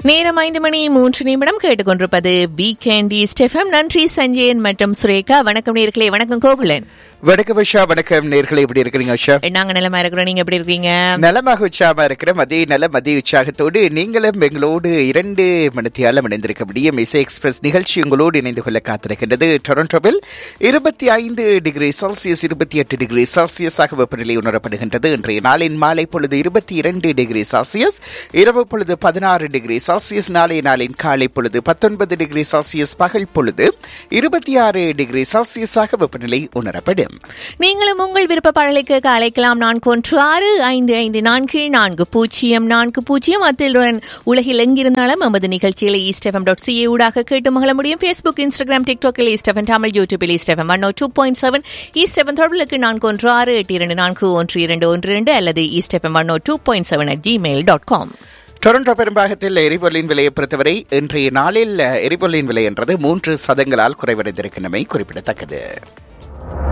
நேரம் ஐந்து மணி மூன்று நிமிடம் கேட்டுக்கொண்டிருப்பது வீக்கெண்ட் ஸ்டெஃபம் நன்றி சஞ்சயன் மற்றும் சுரேகா வணக்கம் நேர்களே வணக்கம் கோகுலன் வணக்கம் உஷா வணக்கம் நேர்களே எப்படி இருக்கிறீங்க உஷா நாங்க நிலமா இருக்கிறோம் நீங்க எப்படி இருக்கீங்க நலமாக உற்சாகமா இருக்கிற மதிய நல மதிய உற்சாகத்தோடு நீங்களும் எங்களோடு இரண்டு மணித்தியாலம் இணைந்திருக்க முடியும் இசை எக்ஸ்பிரஸ் நிகழ்ச்சி உங்களோடு இணைந்து கொள்ள காத்திருக்கின்றது டொரண்டோவில் இருபத்தி ஐந்து டிகிரி செல்சியஸ் இருபத்தி எட்டு டிகிரி செல்சியஸாக வெப்பநிலை உணரப்படுகின்றது இன்றைய நாளின் மாலை பொழுது இருபத்தி இரண்டு டிகிரி செல்சியஸ் இரவு பொழுது பதினாறு டிகிரி செல்சியஸ் நாளைய நாளின் காலை பொழுது பத்தொன்பது டிகிரி செல்சியஸ் பகல் பொழுது இருபத்தி ஆறு டிகிரி செல்சியஸாக வெப்பநிலை உணரப்படும் நீங்களும் உங்கள் விருப்ப பாடலுக்கு அழைக்கலாம் நான்கு ஒன்று ஆறு ஐந்து ஐந்து நான்கு நான்கு பூஜ்ஜியம் நான்கு பூஜ்ஜியம் அத்துடன் உலகில் எங்கிருந்தாலும் நமது நிகழ்ச்சியில் ஈஸ்டெஃபம் டாட் சிஏ ஊடாக கேட்டு மகள முடியும் ஃபேஸ்புக் இன்ஸ்டாகிராம் டிக்டாக்கில் ஈஸ்டெஃபன் தமிழ் யூடியூபில் ஈஸ்டெஃபம் ஒன் டூ பாயிண்ட் செவன் ஈஸ்டெஃபன் தொடர்புக்கு நான்கு ஒன்று ஆறு எட்டு இரண்டு நான்கு ஒன்று இரண்டு ஒன்று இரண்டு அல்லது ஈஸ்டெஃபம் one two point seven at Gmail dot com Toronto பெரும்பாகத்தில் எரிபொருளின் விலையை பொறுத்தவரை இன்றைய நாளில் எரிபொருளின் விலை என்றது மூன்று சதங்களால் குறைவடைந்திருக்கின்றமை குறிப்பிடத்தக்கது